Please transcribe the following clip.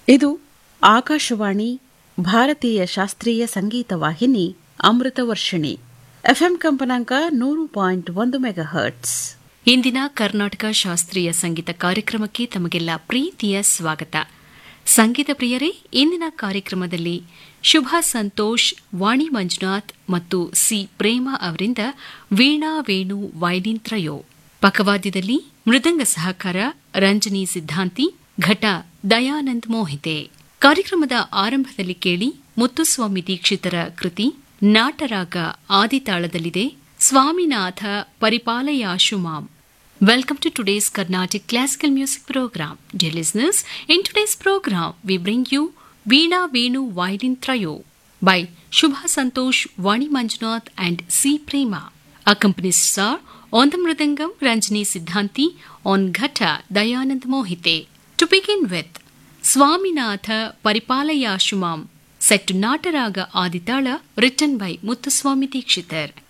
ಇದು ಆಕಾಶವಾಣಿ ಭಾರತೀಯ ಶಾಸ್ತ್ರೀಯ ಸಂಗೀತ ವಾಹಿನಿ ಅಮೃತ ವರ್ಷಿಣಿ ಎಫ್ಎಂ ಕಂಪನಾಂಕ ನೂರು ಪಾಯಿಂಟ್ ಒಂದು ಮೆಗಾ ಹರ್ಟ್ಸ್ ಇಂದಿನ ಕರ್ನಾಟಕ ಶಾಸ್ತ್ರೀಯ ಸಂಗೀತ ಕಾರ್ಯಕ್ರಮಕ್ಕೆ ತಮಗೆಲ್ಲ ಪ್ರೀತಿಯ ಸ್ವಾಗತ ಸಂಗೀತ ಪ್ರಿಯರೇ ಇಂದಿನ ಕಾರ್ಯಕ್ರಮದಲ್ಲಿ ಶುಭಾ ಸಂತೋಷ್ ವಾಣಿ ಮಂಜುನಾಥ್ ಮತ್ತು ಸಿ ಪ್ರೇಮ ಅವರಿಂದ ವೀಣಾ ವೇಣು ವೈಲಿನ್ ತ್ರಯೋ ಪಕವಾದ್ಯದಲ್ಲಿ ಮೃದಂಗ ಸಹಕಾರ ರಂಜನಿ ಸಿದ್ಧಾಂತಿ ಘಟ ದಯಾನಂದ್ ಮೋಹಿತೆ ಕಾರ್ಯಕ್ರಮದ ಆರಂಭದಲ್ಲಿ ಕೇಳಿ ಮುತ್ತುಸ್ವಾಮಿ ದೀಕ್ಷಿತರ ಕೃತಿ ನಾಟರಾಗ ಆದಿತಾಳದಲ್ಲಿದೆ ಸ್ವಾಮಿನಾಥ ಪರಿಪಾಲಯಾಶು ಮಾಂ Welcome to today's Carnatic Classical Music Program. Dear listeners, in today's program, we bring you Veena Venu Violin Trio by Shubha Santosh, Vani Manjunath and C. Prema. Accompanists are on the Mridangam Ranjani Siddhanti, on Ghata Dayanand Mohite. To begin with, Swaminatha Paripalayashumam, set to Nataraga Aditala, written by Muthuswami Dikshitar.